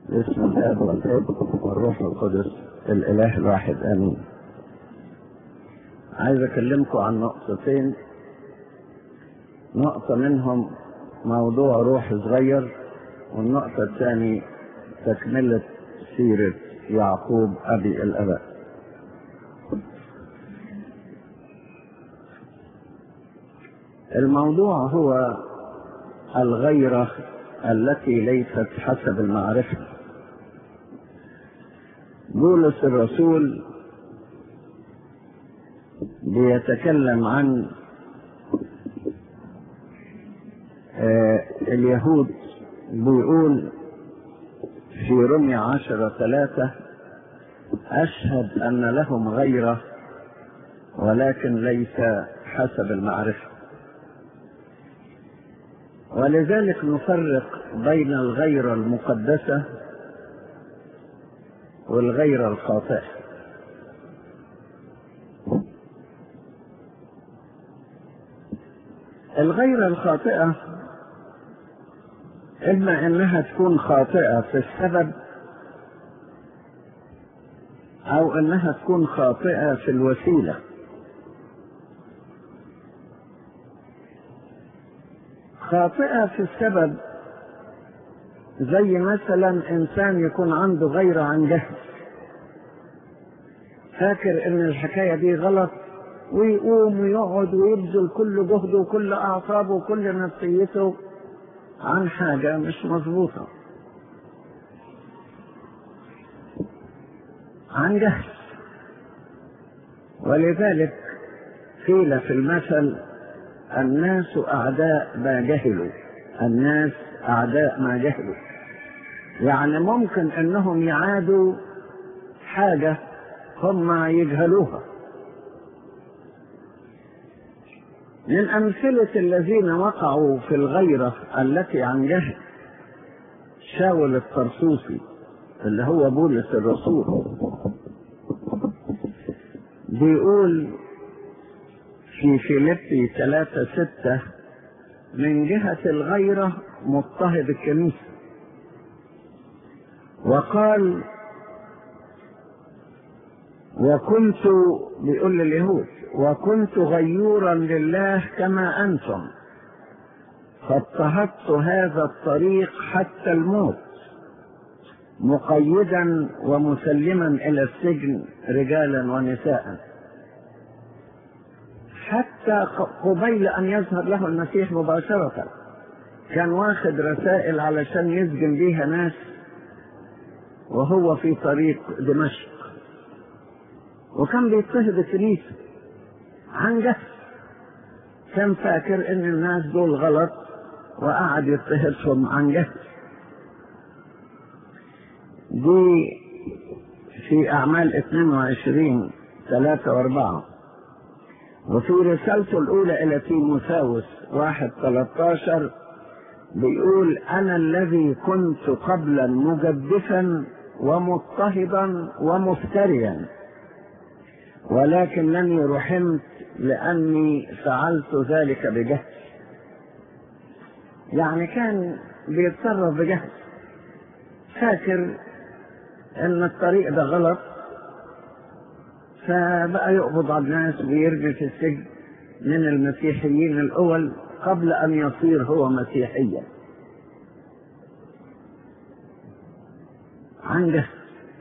باسم الاب والابن والروح القدس الاله الواحد امين عايز اكلمكم عن نقطتين نقطة منهم موضوع روح صغير والنقطة الثانية تكملة سيرة يعقوب أبي الآباء الموضوع هو الغيرة التي ليست حسب المعرفة بولس الرسول بيتكلم عن آه اليهود بيقول في رمي عشرة ثلاثة أشهد أن لهم غيرة ولكن ليس حسب المعرفة ولذلك نفرق بين الغيرة المقدسة والغيرة الخاطئة الغيرة الخاطئة إما أنها تكون خاطئة في السبب أو أنها تكون خاطئة في الوسيلة خاطئة في السبب زي مثلا إنسان يكون عنده غيرة عن جهل فاكر إن الحكاية دي غلط ويقوم ويقعد ويبذل كل جهده وكل أعصابه وكل نفسيته عن حاجة مش مظبوطة عن جهل ولذلك قيل في المثل الناس أعداء ما جهلوا الناس أعداء ما جهلوا يعني ممكن أنهم يعادوا حاجة هم يجهلوها من أمثلة الذين وقعوا في الغيرة التي عن جهل شاول الطرسوسي اللي هو بولس الرسول بيقول في فيليبي ثلاثة ستة من جهة الغيرة مضطهد الكنيسة وقال وكنت بيقول لليهود وكنت غيورا لله كما أنتم فاضطهدت هذا الطريق حتى الموت مقيدا ومسلما إلى السجن رجالا ونساء حتى قبيل أن يظهر له المسيح مباشرة كان واخد رسائل علشان يسجن بيها ناس وهو في طريق دمشق وكان بيضطهد الكنيسة عن جهل كان فاكر ان الناس دول غلط وقعد يضطهدهم عن جهل دي في أعمال 22 3 و4 وفي رسالته الأولى إلى تيموثاوس واحد 13 بيقول أنا الذي كنت قبلا مجدفا ومضطهدا ومفتريا ولكنني رحمت لأني فعلت ذلك بجهل يعني كان بيتصرف بجهل فاكر ان الطريق ده غلط فبقى يقبض على الناس ويرمي في السجن من المسيحيين الاول قبل ان يصير هو مسيحيا عن جهل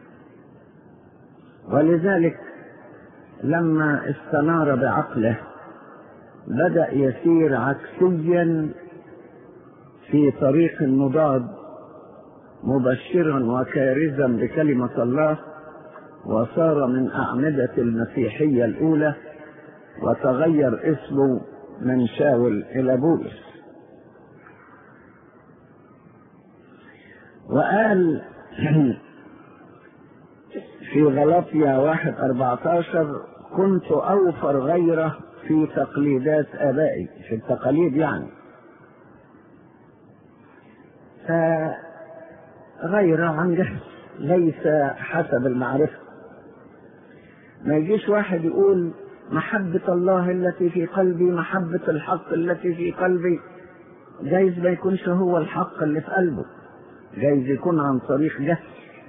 ولذلك لما استنار بعقله بدأ يسير عكسيا في طريق مضاد مبشرا وكارزا بكلمة الله وصار من أعمدة المسيحية الأولى وتغير اسمه من شاول إلى بولس وقال في غلطيا واحد أربعتاشر كنت أوفر غيره في تقليدات آبائي في التقاليد يعني فغير عن جهل ليس حسب المعرفة ما يجيش واحد يقول محبة الله التي في قلبي محبة الحق التي في قلبي جايز ما يكونش هو الحق اللي في قلبه جايز يكون عن طريق جهل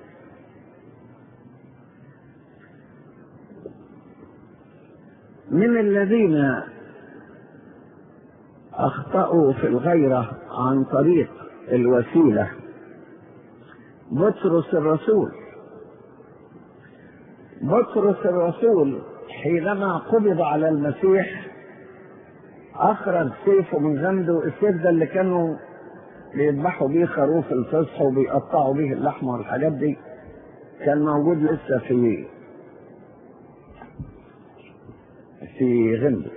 من الذين اخطأوا في الغيرة عن طريق الوسيلة بطرس الرسول بطرس الرسول حينما قبض على المسيح اخرج سيفه من غمده السيف ده اللي كانوا بيذبحوا بيه خروف الفصح وبيقطعوا بيه اللحم والحاجات دي كان موجود لسه في في غمده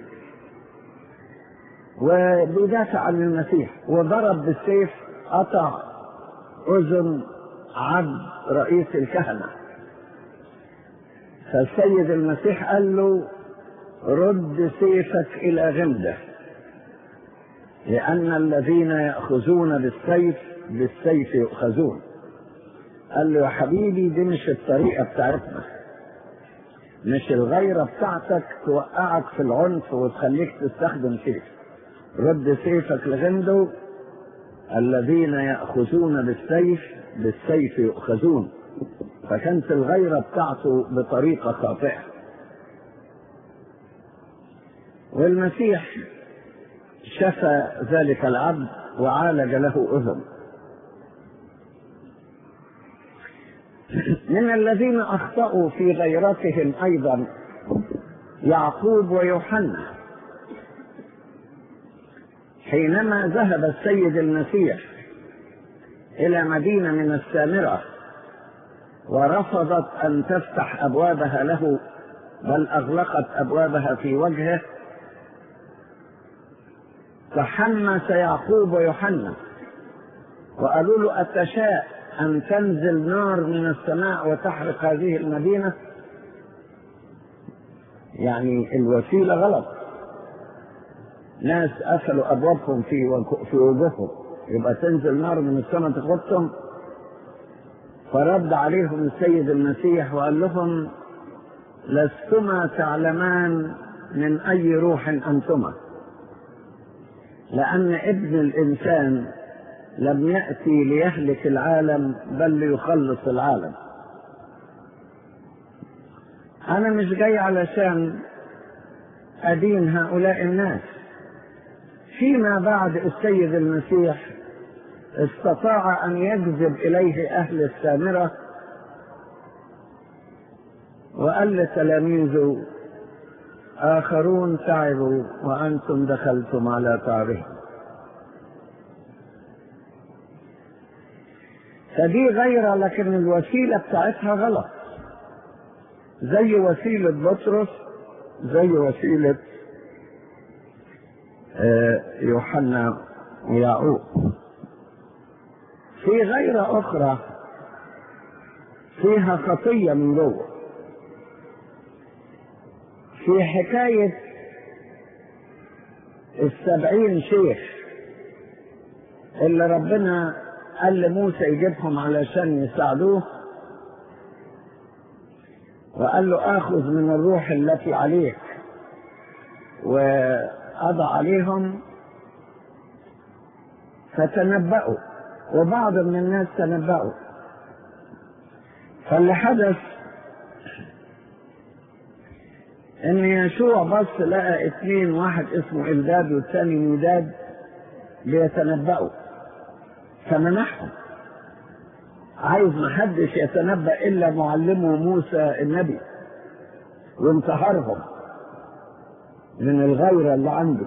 وبيدافع عن المسيح وضرب بالسيف قطع اذن عبد رئيس الكهنه فالسيد المسيح قال له رد سيفك الى غمده لان الذين ياخذون بالسيف بالسيف يؤخذون قال له يا حبيبي دي مش الطريقه بتاعتنا مش الغيرة بتاعتك توقعك في العنف وتخليك تستخدم سيف رد سيفك لغنده الذين يأخذون بالسيف بالسيف يؤخذون فكانت الغيرة بتاعته بطريقة خاطئة والمسيح شفى ذلك العبد وعالج له أذن من الذين أخطأوا في غيرتهم أيضا يعقوب ويوحنا حينما ذهب السيد المسيح إلى مدينة من السامرة ورفضت أن تفتح أبوابها له بل أغلقت أبوابها في وجهه تحمس يعقوب ويوحنا وقالوا له أتشاء أن تنزل نار من السماء وتحرق هذه المدينة يعني الوسيلة غلط ناس قفلوا أبوابهم في في وجوههم يبقى تنزل نار من السماء تخبطهم فرد عليهم السيد المسيح وقال لهم لستما تعلمان من أي روح أنتما لأن ابن الإنسان لم يأتي ليهلك العالم بل ليخلص العالم أنا مش جاي علشان أدين هؤلاء الناس فيما بعد السيد المسيح استطاع أن يجذب إليه أهل السامرة وقال لتلاميذه آخرون تعبوا وأنتم دخلتم على تعبهم فدي غيرة لكن الوسيلة بتاعتها غلط زي وسيلة بطرس زي وسيلة يوحنا ويعقوب في غيرة أخرى فيها خطية من جوه في حكاية السبعين شيخ اللي ربنا قال لموسى يجيبهم علشان يساعدوه وقال له اخذ من الروح التي عليك وأضع عليهم فتنبأوا وبعض من الناس تنبأوا فاللي حدث ان يشوع بص لقى اتنين واحد اسمه إلداد والثاني ميداد بيتنبأوا فمنحهم عايز محدش يتنبأ إلا معلمه موسى النبي وانتحرهم من الغيرة اللي عنده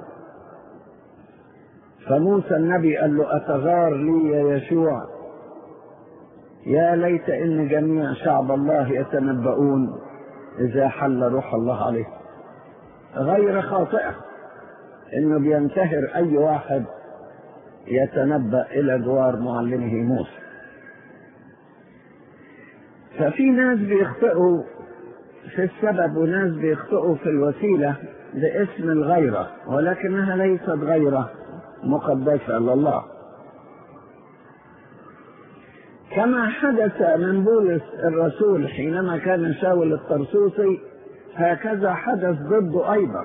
فموسى النبي قال له أتغار لي يا يشوع يا ليت إن جميع شعب الله يتنبؤون إذا حل روح الله عليه غير خاطئة إنه بينتهر أي واحد يتنبأ إلى جوار معلمه موسى ففي ناس بيخطئوا في السبب وناس بيخطئوا في الوسيلة باسم الغيرة ولكنها ليست غيرة مقدسة لله كما حدث من بولس الرسول حينما كان شاول الطرسوسي هكذا حدث ضده أيضا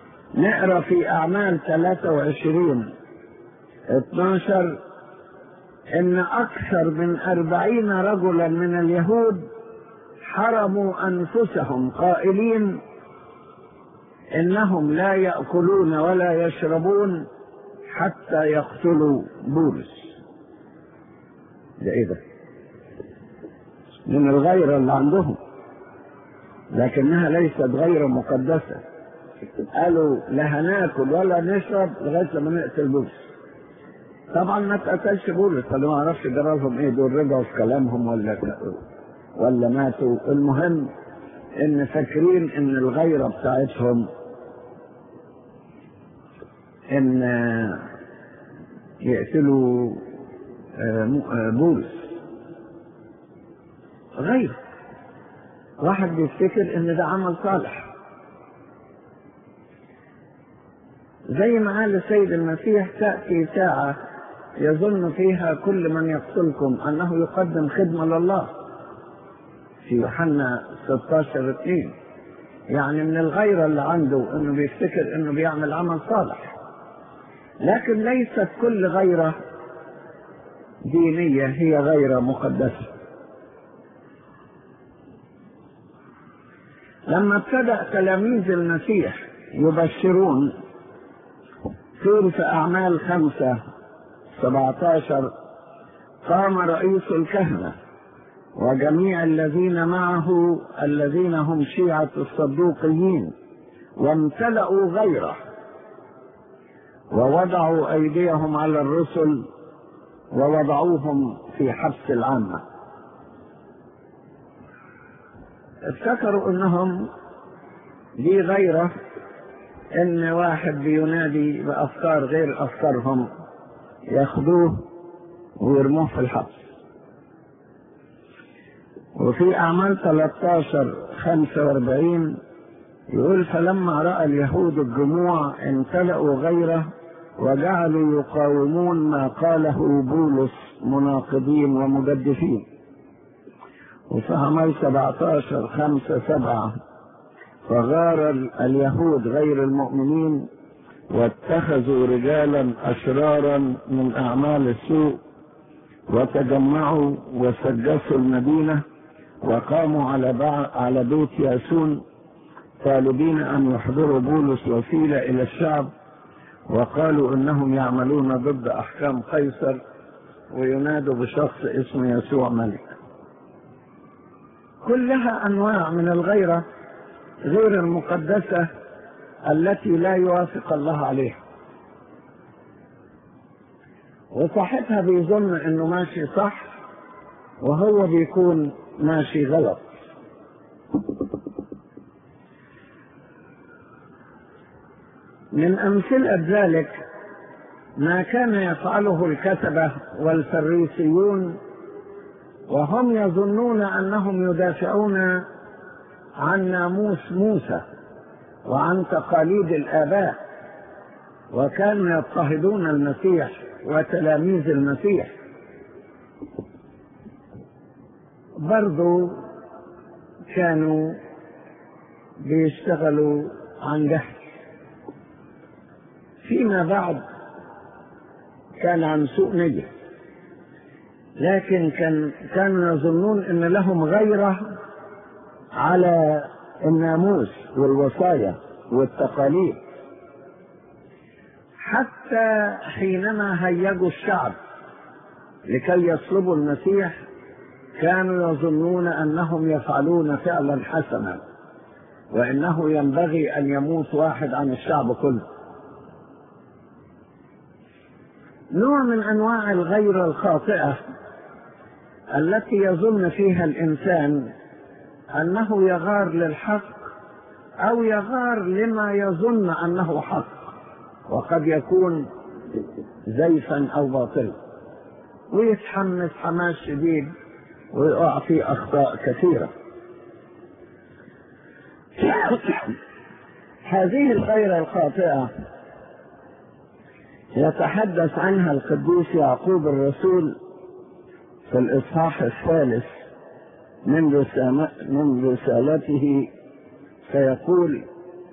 نقرا في أعمال 23 12 ان اكثر من اربعين رجلا من اليهود حرموا انفسهم قائلين انهم لا ياكلون ولا يشربون حتى يقتلوا بولس ده ايه ده من الغيرة اللي عندهم لكنها ليست غير مقدسة قالوا لا هناكل ولا نشرب لغاية لما نقتل بولس طبعا ما اتقتلش بولس فاللي ما اعرفش جرالهم ايه دول رجعوا في كلامهم ولا ولا ماتوا المهم ان فاكرين ان الغيرة بتاعتهم ان يقتلوا بولس غير واحد بيفتكر ان ده عمل صالح زي ما قال السيد المسيح تأتي ساعة يظن فيها كل من يقتلكم أنه يقدم خدمة لله في يوحنا 16 2 يعني من الغيرة اللي عنده انه بيفتكر انه بيعمل عمل صالح لكن ليست كل غيرة دينية هي غيرة مقدسة لما ابتدأ تلاميذ المسيح يبشرون قيل في أعمال خمسة سبعة عشر قام رئيس الكهنة وجميع الذين معه الذين هم شيعة الصدوقيين وامتلأوا غيره ووضعوا أيديهم على الرسل ووضعوهم في حبس العامة افتكروا انهم دي غيره ان واحد بينادي بافكار غير افكارهم ياخدوه ويرموه في الحبس وفي اعمال 13 45 يقول فلما راى اليهود الجموع امتلأوا غيره وجعلوا يقاومون ما قاله بولس مناقضين ومجدفين وفي أعمال 17 5 7 فغار اليهود غير المؤمنين واتخذوا رجالا أشرارا من أعمال السوء وتجمعوا وسجسوا المدينة وقاموا على على بيت ياسون طالبين أن يحضروا بولس وسيلة إلى الشعب وقالوا إنهم يعملون ضد أحكام قيصر وينادوا بشخص اسمه يسوع ملك كلها انواع من الغيره غير المقدسه التي لا يوافق الله عليها وصاحبها بيظن انه ماشي صح وهو بيكون ماشي غلط من امثله ذلك ما كان يفعله الكتبه والفريسيون وهم يظنون انهم يدافعون عن ناموس موسى وعن تقاليد الاباء وكانوا يضطهدون المسيح وتلاميذ المسيح برضو كانوا بيشتغلوا عن جهل فيما بعد كان عن سوء نية لكن كان كانوا يظنون ان لهم غيرة على الناموس والوصايا والتقاليد حتى حينما هيجوا الشعب لكي يصلبوا المسيح كانوا يظنون انهم يفعلون فعلا حسنا وانه ينبغي ان يموت واحد عن الشعب كله نوع من انواع الغيره الخاطئه التي يظن فيها الانسان انه يغار للحق او يغار لما يظن انه حق وقد يكون زيفا او باطلا ويتحمس حماس شديد ويقع في اخطاء كثيره هذه الغيره الخاطئه يتحدث عنها القديس يعقوب الرسول في الإصحاح الثالث من رسالة من رسالته فيقول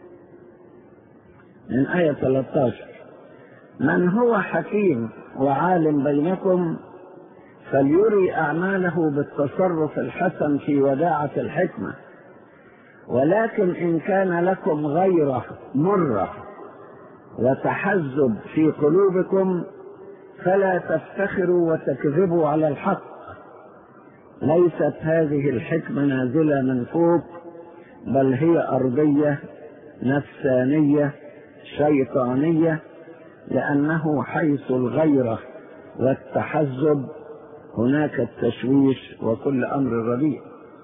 من آية 13 من هو حكيم وعالم بينكم فليري أعماله بالتصرف الحسن في وداعة الحكمة ولكن إن كان لكم غيرة مرة وتحزب في قلوبكم فلا تفتخروا وتكذبوا على الحق ليست هذه الحكمة نازلة من فوق بل هي أرضية نفسانية شيطانية لأنه حيث الغيرة والتحزب هناك التشويش وكل أمر رديء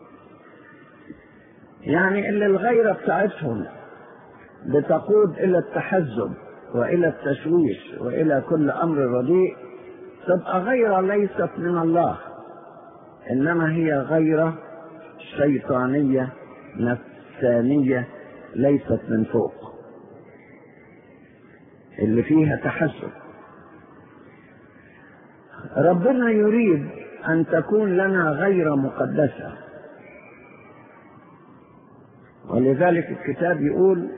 يعني اللي الغيرة بتاعتهم بتقود إلى التحزب وإلى التشويش وإلى كل أمر رديء تبقى غيرة ليست من الله إنما هي غيرة شيطانية نفسانية ليست من فوق اللي فيها تحسب ربنا يريد أن تكون لنا غير مقدسة ولذلك الكتاب يقول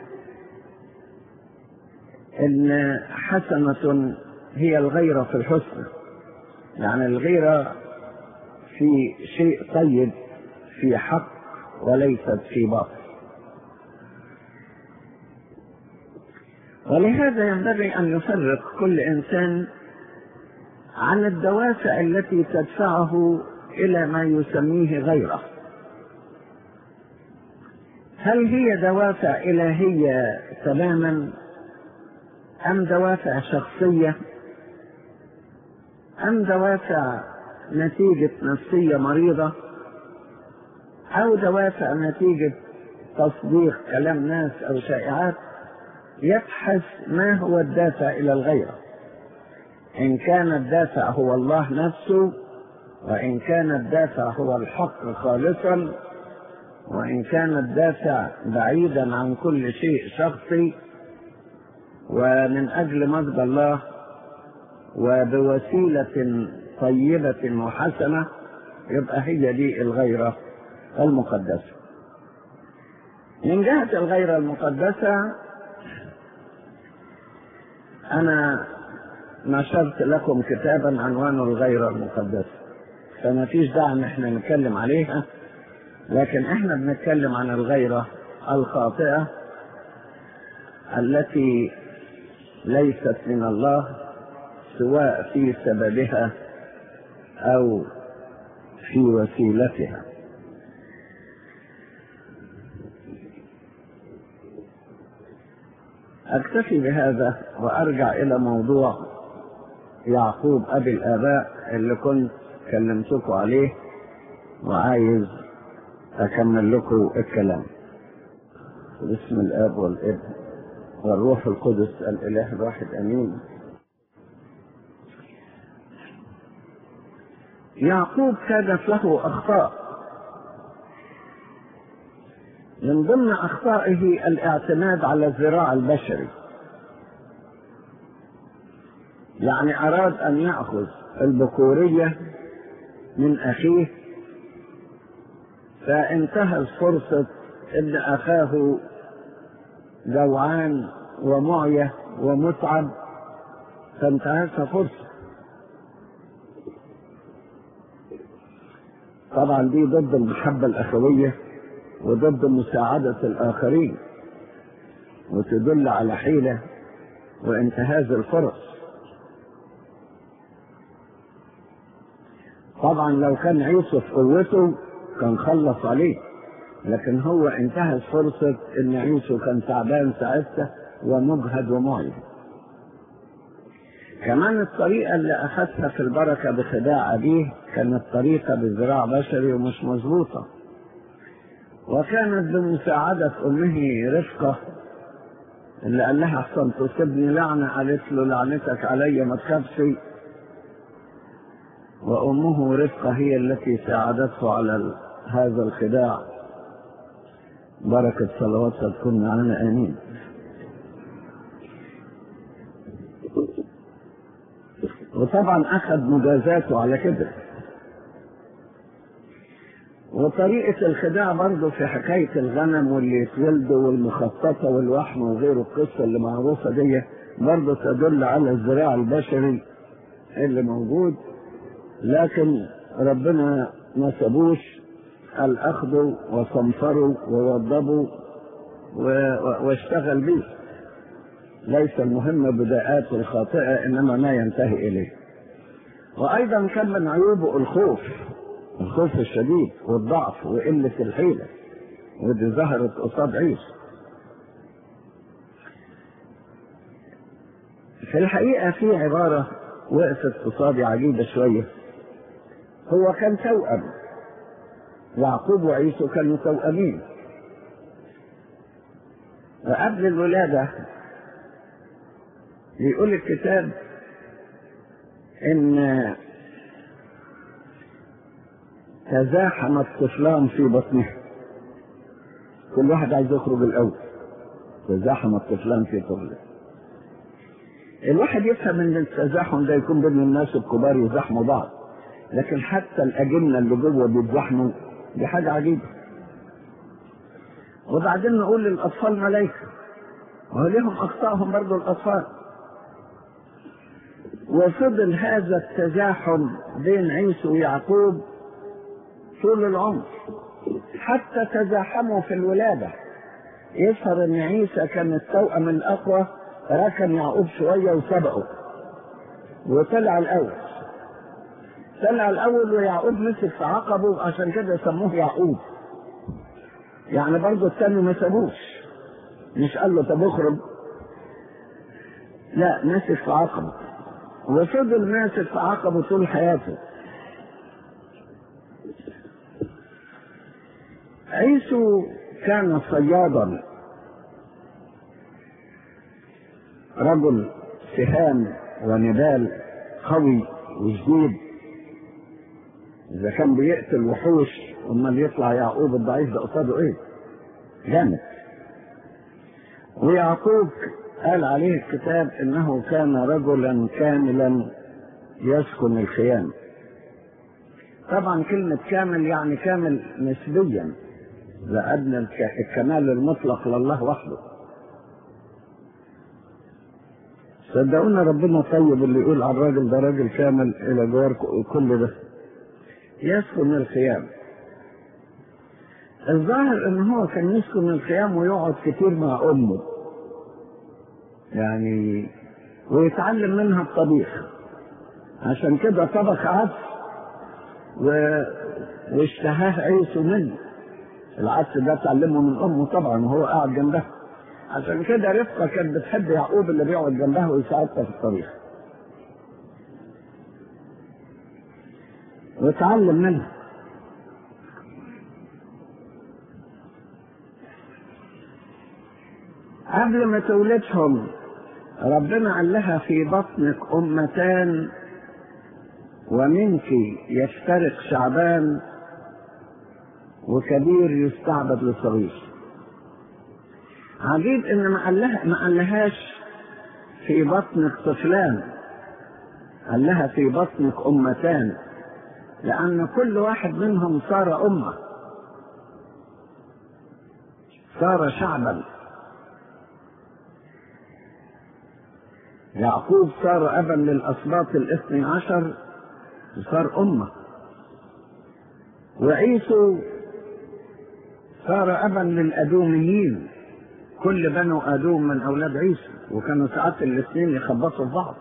إن حسنة هي الغيرة في الحسن يعني الغيرة في شيء طيب في حق وليست في باطل ولهذا ينبغي أن يفرق كل إنسان عن الدوافع التي تدفعه إلى ما يسميه غيره هل هي دوافع إلهية تماما أم دوافع شخصية أم دوافع نتيجة نفسية مريضة أو دوافع نتيجة تصديق كلام ناس أو شائعات يبحث ما هو الدافع إلى الغيرة إن كان الدافع هو الله نفسه وإن كان الدافع هو الحق خالصا وإن كان الدافع بعيدا عن كل شيء شخصي ومن أجل مجد الله وبوسيلة طيبة وحسنة يبقى هي دي الغيرة المقدسة من جهة الغيرة المقدسة أنا نشرت لكم كتابا عنوانه الغيرة المقدسة فما فيش داعي ان احنا نتكلم عليها لكن احنا بنتكلم عن الغيرة الخاطئة التي ليست من الله سواء في سببها او في وسيلتها اكتفي بهذا وارجع الى موضوع يعقوب ابي الاباء اللي كنت كلمتكم عليه وعايز اكمل لكم الكلام باسم الاب والابن والروح القدس الاله الواحد امين يعقوب كانت له اخطاء من ضمن اخطائه الاعتماد على الذراع البشري يعني اراد ان ياخذ البكوريه من اخيه فانتهز فرصه ان اخاه جوعان ومعيه ومتعب فانتهزها فرصه طبعا دي ضد المحبه الاخويه وضد مساعده الاخرين وتدل على حيله وانتهاز الفرص طبعا لو كان عيسو في قوته كان خلص عليه لكن هو انتهز فرصة ان عيسو كان تعبان ساعتها ومجهد ومعيب كمان الطريقة اللي أخذها في البركة بخداع أبيه كانت طريقة بذراع بشري ومش مظبوطة وكانت بمساعدة أمه رفقة اللي قال لها أحسن تصيبني لعنة قالت له لعنتك علي ما تخافش وأمه رفقة هي التي ساعدته على هذا الخداع بركة صلواتها تكون معنا آمين وطبعا أخذ مجازاته على كده وطريقة الخداع برضه في حكاية الغنم واللي يتولدوا والمخططة والوحم وغيره القصة اللي معروفة دي برضه تدل على الذراع البشري اللي موجود لكن ربنا ما سابوش قال اخذوا وصنفروا ووضبوا واشتغل به ليس المهم بداءات الخاطئة إنما ما ينتهي إليه وأيضا كان من عيوبه الخوف الخوف الشديد والضعف وقلة الحيلة ودي ظهرت قصاد عيسى في الحقيقة في عبارة وقفت قصادي عجيبة شوية هو كان توأم يعقوب وعيسى كانوا توأمين وقبل الولادة بيقول الكتاب ان تزاحم الطفلان في بطنه كل واحد عايز يخرج الاول تزاحم الطفلان في طفله الواحد يفهم ان التزاحم ده يكون بين الناس الكبار يزاحموا بعض لكن حتى الاجنه اللي جوه بيتزاحموا دي حاجه عجيبه وبعدين نقول للاطفال ملائكه وليهم اخطائهم برضه الاطفال وفضل هذا التزاحم بين عيسى ويعقوب طول العمر حتى تزاحموا في الولادة يظهر ان عيسى كان التوأم الاقوى ركن يعقوب شوية وسبقه وطلع الاول طلع الاول ويعقوب مسك في عقبه عشان كده سموه يعقوب يعني برضه الثاني ما سابوش مش قال له طب اخرج لا مسك في عقبه وفضل ماسك في عقبه طول حياته عيسو كان صيادا رجل سهام ونبال قوي وشديد اذا كان بيقتل وحوش امال يطلع يعقوب الضعيف ده قصاده ايه جامد ويعقوب قال عليه الكتاب انه كان رجلا كاملا يسكن الخيام طبعا كلمة كامل يعني كامل نسبيا لأن الكمال المطلق لله وحده صدقونا ربنا طيب اللي يقول على الراجل ده راجل كامل إلى جوار كل ده يسكن الخيام الظاهر ان هو كان يسكن الخيام ويقعد كتير مع امه يعني ويتعلم منها الطبيخ عشان كده طبخ عدس و... واشتهاه عيسو منه العدس ده اتعلمه من امه طبعا وهو قاعد جنبها عشان كده رفقه كانت بتحب يعقوب اللي بيقعد جنبها ويساعدها في الطبيخ واتعلم منها قبل ما تولدهم ربنا قال لها في بطنك أمتان ومنك يفترق شعبان وكبير يستعبد لصغير عجيب ان ما قال لها ما قالهاش في بطنك طفلان قال لها في بطنك امتان لان كل واحد منهم صار امه صار شعبا يعقوب صار ابا للاسباط الاثني عشر وصار امه وعيسو صار ابا للادوميين كل بنو ادوم من اولاد عيسى وكانوا ساعات الاثنين يخبطوا في بعض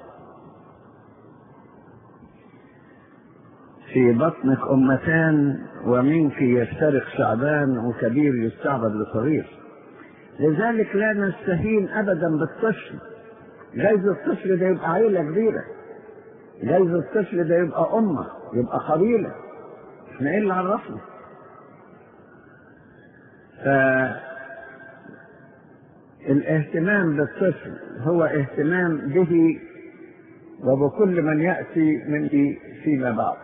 في بطنك امتان ومنك يفترق شعبان وكبير يستعبد لصغير لذلك لا نستهين ابدا بالطفل جايز الطفل ده يبقى عيله كبيره جايز الطفل ده يبقى امه يبقى قبيله احنا ايه اللي عرفنا ف الاهتمام بالطفل هو اهتمام به وبكل من ياتي منه فيما بعد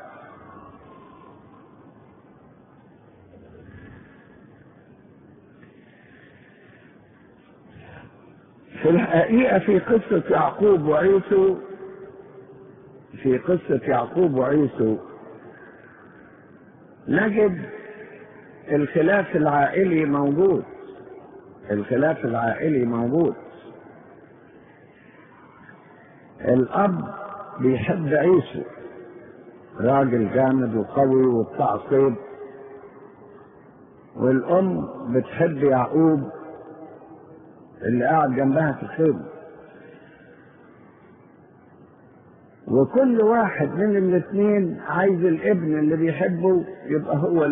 في الحقيقة في قصة يعقوب وعيسو في قصة يعقوب وعيسو نجد الخلاف العائلي موجود الخلاف العائلي موجود الأب بيحب عيسو راجل جامد وقوي وبتاع صيد والأم بتحب يعقوب اللي قاعد جنبها في الخيمة وكل واحد من الاثنين عايز الابن اللي بيحبه يبقى هو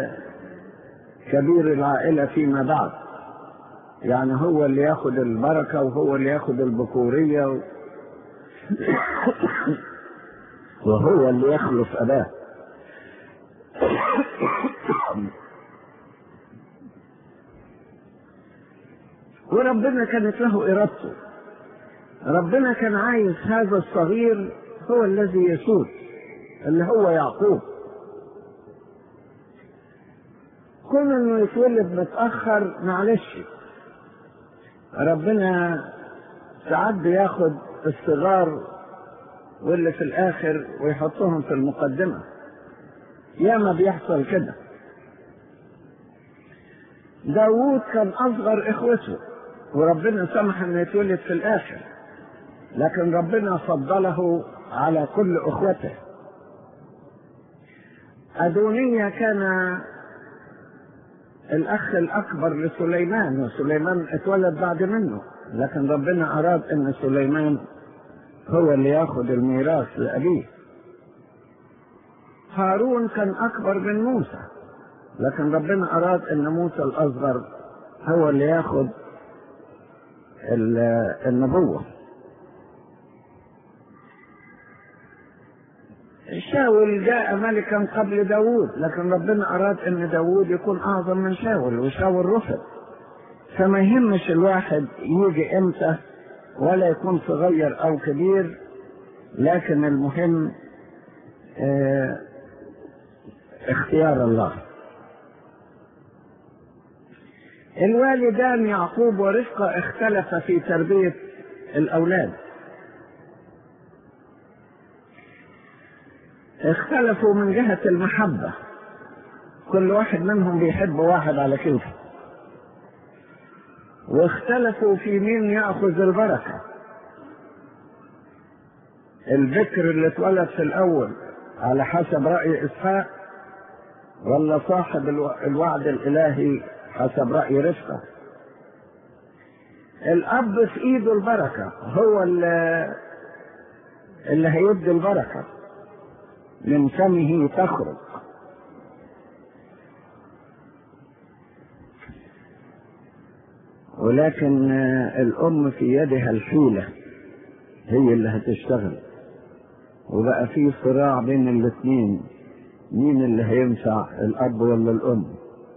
كبير العائلة فيما بعد يعني هو اللي ياخد البركة وهو اللي ياخد البكورية و... وهو اللي يخلف أباه وربنا كانت له إرادته ربنا كان عايز هذا الصغير هو الذي يسود اللي هو يعقوب كون انه يتولد متأخر معلش ربنا ساعات بياخد الصغار واللي في الاخر ويحطهم في المقدمة ياما بيحصل كده داوود كان اصغر اخوته وربنا سمح انه يتولد في الاخر لكن ربنا فضله على كل اخوته ادونية كان الاخ الاكبر لسليمان وسليمان اتولد بعد منه لكن ربنا اراد ان سليمان هو اللي ياخد الميراث لابيه هارون كان اكبر من موسى لكن ربنا اراد ان موسى الاصغر هو اللي ياخد النبوة شاول جاء ملكا قبل داوود لكن ربنا أراد أن داوود يكون أعظم من شاول وشاول رفض فما يهمش الواحد يجي إمتى ولا يكون صغير أو كبير لكن المهم اه اختيار الله الوالدان يعقوب ورفقة اختلفا في تربية الأولاد اختلفوا من جهة المحبة كل واحد منهم بيحب واحد على كيفه واختلفوا في مين يأخذ البركة الذكر اللي اتولد في الأول على حسب رأي إسحاق ولا صاحب الوعد الإلهي حسب رأي رفقة الأب في إيده البركة هو اللي, اللي هيدي البركة من فمه تخرج ولكن الأم في يدها الحيلة هي اللي هتشتغل وبقى في صراع بين الاثنين مين اللي هينفع الأب ولا الأم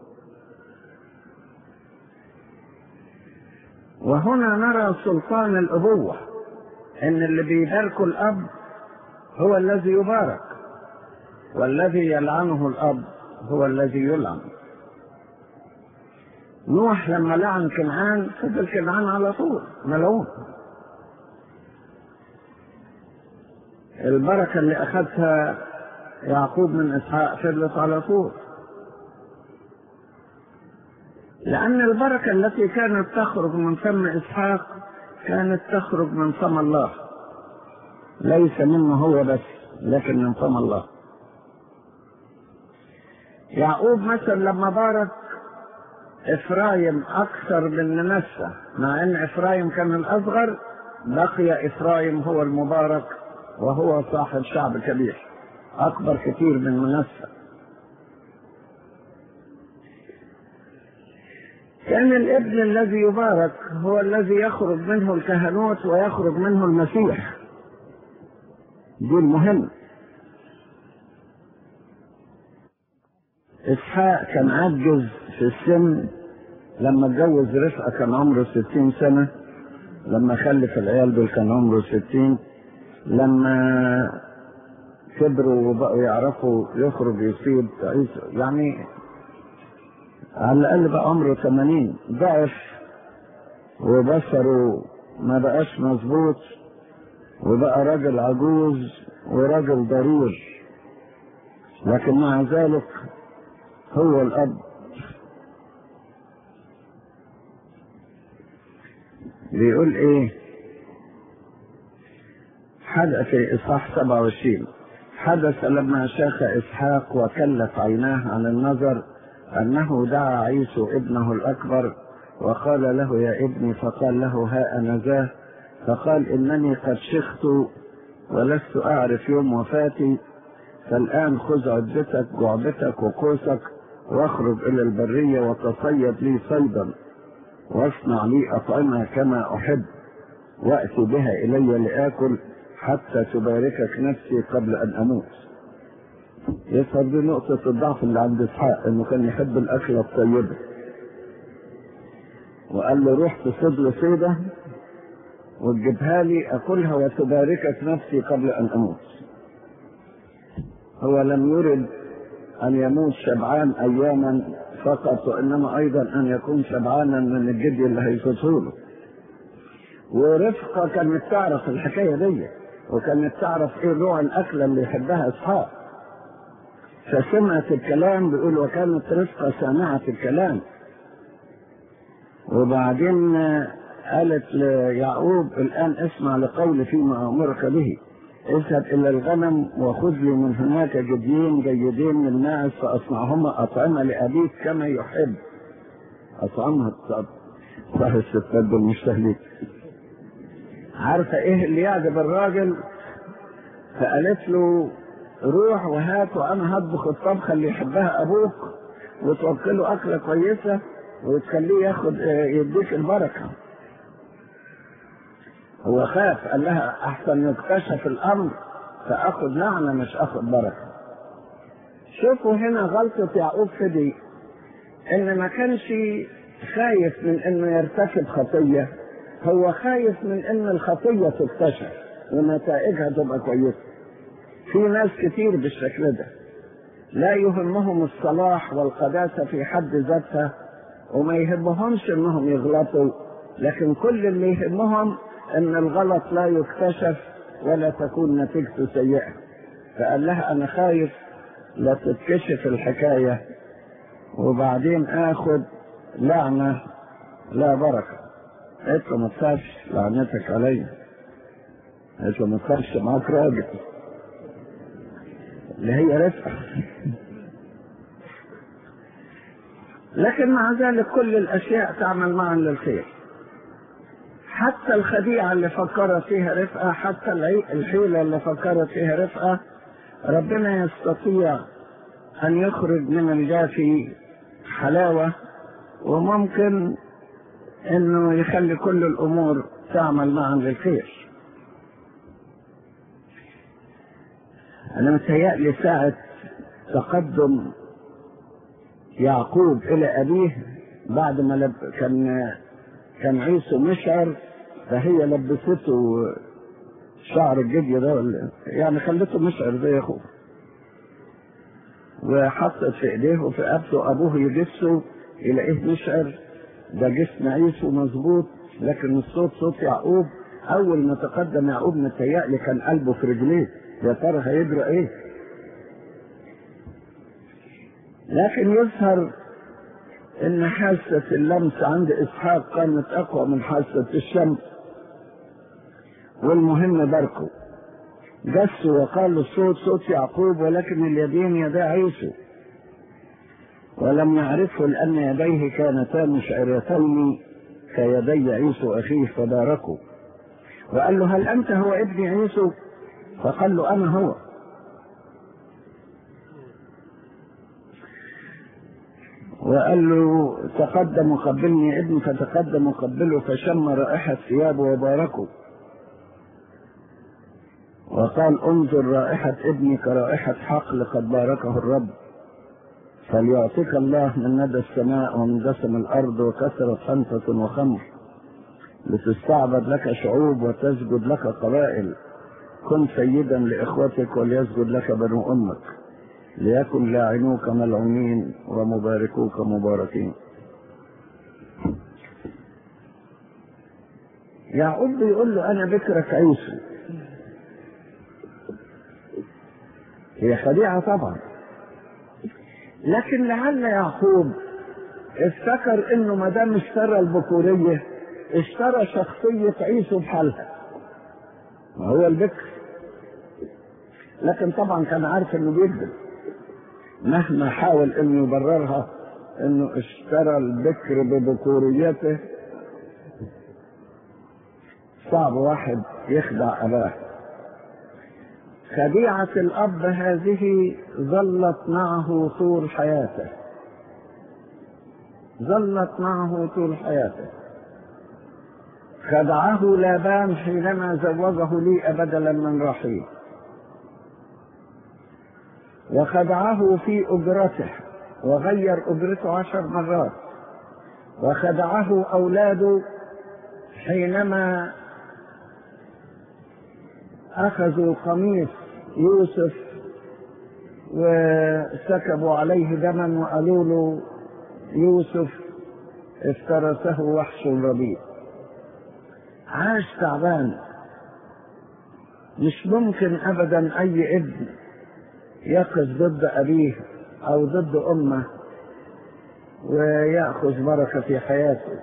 وهنا نرى سلطان الأبوة إن اللي بيباركوا الأب هو الذي يبارك والذي يلعنه الأب هو الذي يلعن نوح لما لعن كنعان فضل كنعان على طول ملعون البركة اللي أخذتها يعقوب من إسحاق فضلت على طول لأن البركة التي كانت تخرج من فم إسحاق كانت تخرج من فم الله ليس منه هو بس لكن من فم الله يعقوب مثلا لما بارك إفرايم أكثر من منسى مع أن إفرايم كان الأصغر بقي إفرايم هو المبارك وهو صاحب شعب كبير أكبر كثير من منسى كان الابن الذي يبارك هو الذي يخرج منه الكهنوت ويخرج منه المسيح دي المهم اسحاق كان عجز في السن لما اتجوز رفقة كان عمره ستين سنة لما خلف العيال دول كان عمره ستين لما كبروا وبقوا يعرفوا يخرج يصيب عيسى يعني على الأقل بقى عمره 80 ضعف وبصره ما بقاش مظبوط وبقى راجل عجوز وراجل ضرير لكن مع ذلك هو الأب بيقول إيه حدث في إصحاح 27 حدث لما شاخ إسحاق وكلت عيناه عن النظر أنه دعا عيسو ابنه الأكبر وقال له يا ابني فقال له ها أنا ذا فقال إنني قد شخت ولست أعرف يوم وفاتي فالآن خذ عدتك جعبتك وقوسك واخرج إلى البرية وتصيد لي صيدا واصنع لي أطعمة كما أحب وأتي بها إلي لآكل حتى تباركك نفسي قبل أن أموت يظهر دي نقطة الضعف اللي عند إسحاق إنه كان يحب الأكلة الطيبة وقال له روح تصيد له صيدة وتجيبها لي أكلها وتباركك نفسي قبل أن أموت هو لم يرد أن يموت شبعان أياما فقط وإنما أيضا أن يكون شبعانا من الجدي اللي هيصيده له ورفقة كانت تعرف الحكاية دي وكانت تعرف ايه نوع الأكلة اللي يحبها إسحاق فسمعت الكلام بيقول وكانت رفقة سامعة الكلام وبعدين قالت ليعقوب الآن اسمع لقولي فيما أمرك به اذهب إلى الغنم وخذ لي من هناك جديين جيدين من الماعز فأصنعهما أطعمة لأبيك كما يحب أطعمها صح الستات دول مش سهلين عارفة إيه اللي يعجب الراجل فقالت له روح وهات وأنا هطبخ الطبخة اللي يحبها أبوك وتوكله أكلة كويسة وتخليه ياخد يديك البركة هو خاف قال لها احسن يكتشف الامر فاخد لعنه مش اخد بركه شوفوا هنا غلطه يعقوب في دي ان ما كانش خايف من انه يرتكب خطيه هو خايف من ان الخطيه تكتشف ونتائجها تبقى كويسه في ناس كتير بالشكل ده لا يهمهم الصلاح والقداسه في حد ذاتها وما يهمهمش انهم يغلطوا لكن كل اللي يهمهم ان الغلط لا يكتشف ولا تكون نتيجته سيئة فقال لها انا خايف لا تتكشف الحكاية وبعدين اخد لعنة لا بركة قلت له ما تخافش لعنتك عليا قلت له ما تخافش معاك راجل اللي هي رفقة لكن مع ذلك كل الاشياء تعمل معا للخير حتى الخديعة اللي فكرت فيها رفقة حتى الحيلة اللي فكرت فيها رفقة ربنا يستطيع أن يخرج من الجافي حلاوة وممكن أنه يخلي كل الأمور تعمل معا للخير أنا متهيألي ساعة تقدم يعقوب إلى أبيه بعد ما لب كان كان عيسو مشعر فهي لبسته شعر الجدي ده ولا يعني خلته مشعر زي اخوه وحطت في ايديه وفي رقبته ابوه يجسه يلاقيه مشعر ده جسم عيسو مظبوط لكن الصوت صوت يعقوب اول ما تقدم يعقوب متهيألي كان قلبه في رجليه يا ترى هيجرى ايه لكن يظهر ان حاسة اللمس عند اسحاق كانت اقوى من حاسة الشمس والمهم باركوا جسوا وقالوا الصوت صوت يعقوب ولكن اليدين يدا عيسو ولم يعرفه لأن يديه كانتا مشعرتين كيدي عيسو أخيه فباركوا وقال له هل أنت هو ابن عيسو فقال له أنا هو وقال له تقدم وقبلني يا ابني فتقدم وقبله فشم رائحة ثيابه وباركوا وقال انظر رائحة ابني كرائحة حقل قد باركه الرب فليعطيك الله من ندى السماء ومن دسم الأرض وكثرة حنطة وخمر لتستعبد لك شعوب وتسجد لك قبائل كن سيدا لإخوتك وليسجد لك بنو أمك ليكن لاعنوك ملعونين ومباركوك مباركين يعقوب بيقول له أنا بكرك عيسو هي خديعة طبعا لكن لعل يعقوب افتكر انه ما دام اشترى البكورية اشترى شخصية عيسو بحالها ما هو البكر لكن طبعا كان عارف انه بيكذب مهما حاول انه يبررها انه اشترى البكر بذكوريته صعب واحد يخدع اباه خديعة الاب هذه ظلت معه طول حياته ظلت معه طول حياته خدعه لابان حينما زوجه لي بدلا من رحيل وخدعه في أجرته وغير أجرته عشر مرات وخدعه أولاده حينما أخذوا قميص يوسف وسكبوا عليه دما وقالوا له يوسف افترسه وحش ربيع عاش تعبان مش ممكن ابدا اي ابن يقف ضد ابيه او ضد امه وياخذ بركه في حياته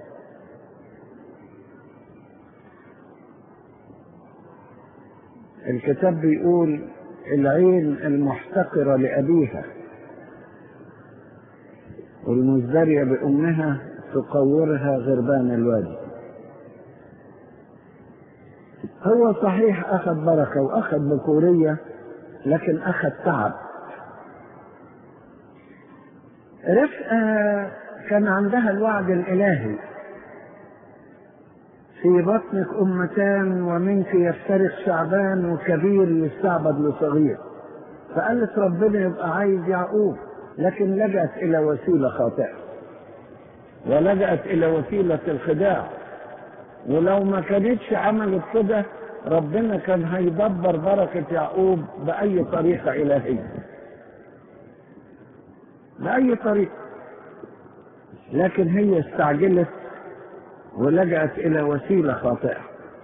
الكتاب بيقول العين المحتقره لابيها والمزدريه بامها تقورها غربان الوادي هو صحيح اخذ بركه واخذ بكوريه لكن اخذ تعب رفقه كان عندها الوعد الالهي في بطنك امتان ومنك يفترق شعبان وكبير يستعبد لصغير فقالت ربنا يبقى عايز يعقوب لكن لجأت الى وسيله خاطئه ولجأت الى وسيله الخداع ولو ما كانتش عملت كده ربنا كان هيدبر بركة يعقوب بأي طريقة إلهية بأي طريقة لكن هي استعجلت ولجأت إلى وسيلة خاطئة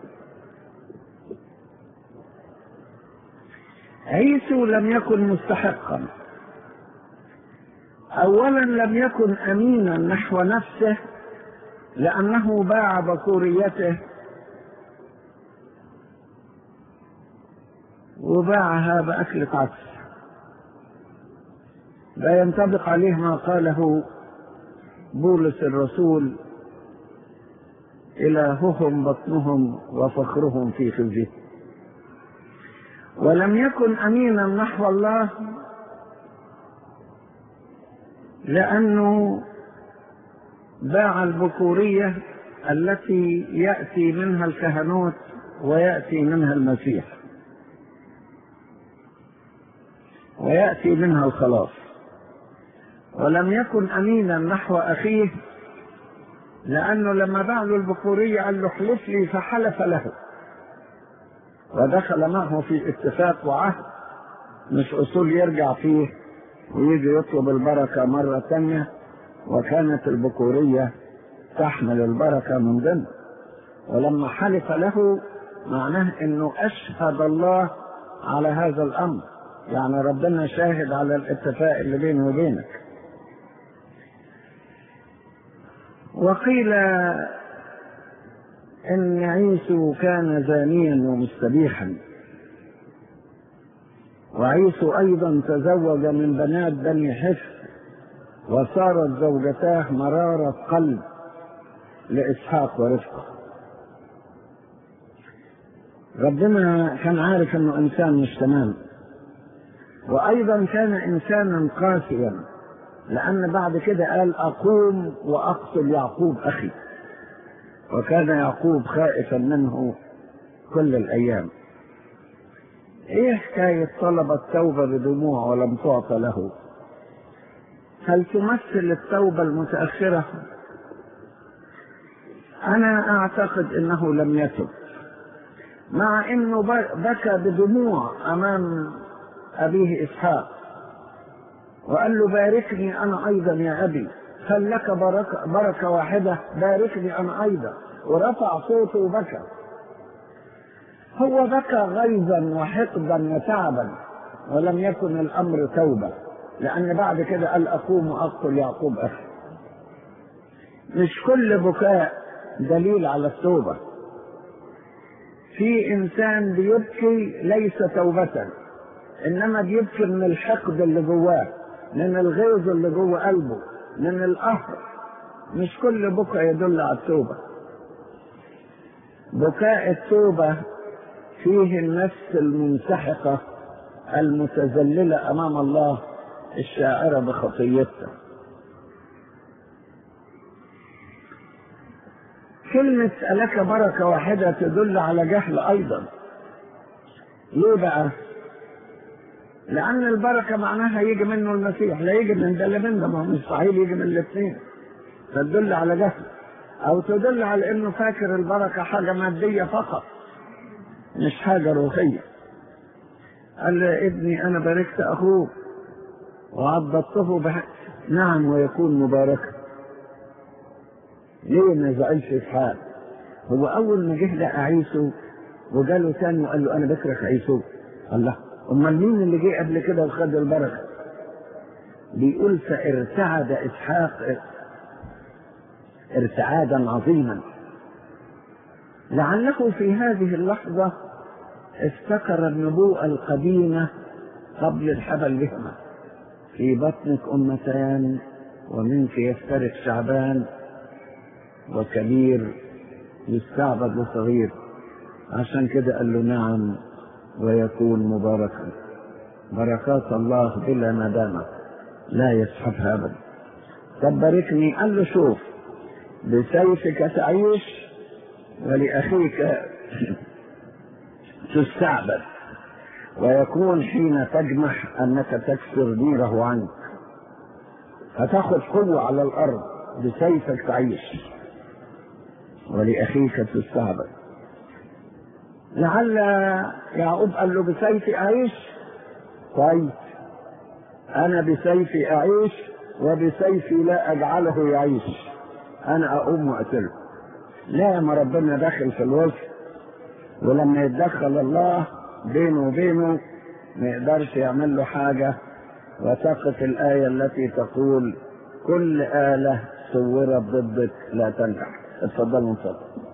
عيسو لم يكن مستحقا أولا لم يكن أمينا نحو نفسه لأنه باع بكوريته وباعها بأكلة عدس لا ينطبق عليه ما قاله بولس الرسول إلههم بطنهم وفخرهم في خزيه ولم يكن أمينا نحو الله لأنه باع البكورية التي يأتي منها الكهنوت ويأتي منها المسيح ويأتي منها الخلاص ولم يكن أمينا نحو أخيه لأنه لما باع له البكورية قال له احلف لي فحلف له ودخل معه في اتفاق وعهد مش أصول يرجع فيه ويجي يطلب البركة مرة ثانية وكانت البكورية تحمل البركة من ضمن ولما حلف له معناه انه اشهد الله على هذا الامر يعني ربنا شاهد على الاتفاق اللي بينه وبينك وقيل ان عيسو كان زانيا ومستبيحا وعيسو ايضا تزوج من بنات بني حفر وصارت زوجتاه مرارة قلب لإسحاق ورفقه ربنا كان عارف انه انسان مش تمام وايضا كان انسانا قاسيا لان بعد كده قال اقوم واقتل يعقوب اخي وكان يعقوب خائفا منه كل الايام ايه حكايه طلب التوبه بدموع ولم تعطى له هل تمثل التوبه المتاخره انا اعتقد انه لم يتب مع انه بكى بدموع امام ابيه اسحاق وقال له باركني انا ايضا يا ابي هل لك بركة, بركة واحدة باركني انا ايضا ورفع صوته وبكى هو بكى غيظا وحقدا وتعبا ولم يكن الامر توبة لان بعد كده قال اقوم واقتل يعقوب اخي مش كل بكاء دليل على التوبه في انسان بيبكي ليس توبة انما بيبكي من الحقد اللي جواه من الغيظ اللي جوه قلبه من القهر مش كل بكاء يدل على التوبه بكاء التوبه فيه النفس المنسحقه المتذلله امام الله الشاعره بخطيتها كلمة ألك بركة واحدة تدل على جهل أيضا ليه بقى؟ لأن البركة معناها يجي منه المسيح لا يجي من ده لا من ده ما هو مستحيل يجي من الاثنين فتدل على جهل أو تدل على إنه فاكر البركة حاجة مادية فقط مش حاجة روحية قال له ابني أنا باركت أخوك وعضدته بح... نعم ويكون مباركا ليه ما زعلش اسحاق هو اول ما جه لقى عيسو وجاله تاني وقال له انا بكره عيسو الله امال مين اللي جه قبل كده وخد البركه بيقول فارتعد اسحاق ارتعادا عظيما لعله في هذه اللحظه افتكر النبوءه القديمه قبل الحبل بهما في بطنك امتان ومنك يفترق شعبان وكبير يستعبد لصغير عشان كده قال له نعم ويكون مباركا بركات الله بلا ندامة لا يسحبها أبدا طب باركني قال له شوف بسيفك تعيش ولأخيك تستعبد ويكون حين تجمح أنك تكسر ديره عنك فتاخذ قوة على الأرض بسيفك تعيش ولأخيك تستعبد لعل يعقوب قال له بسيفي أعيش طيب أنا بسيفي أعيش وبسيفي لا أجعله يعيش أنا أقوم وأقتله لا ما ربنا داخل في الوسط ولما يتدخل الله بينه وبينه ما يقدرش يعمل له حاجة وتقف الآية التي تقول كل آلة صورت ضدك لا تنجح اتفضل من فضلك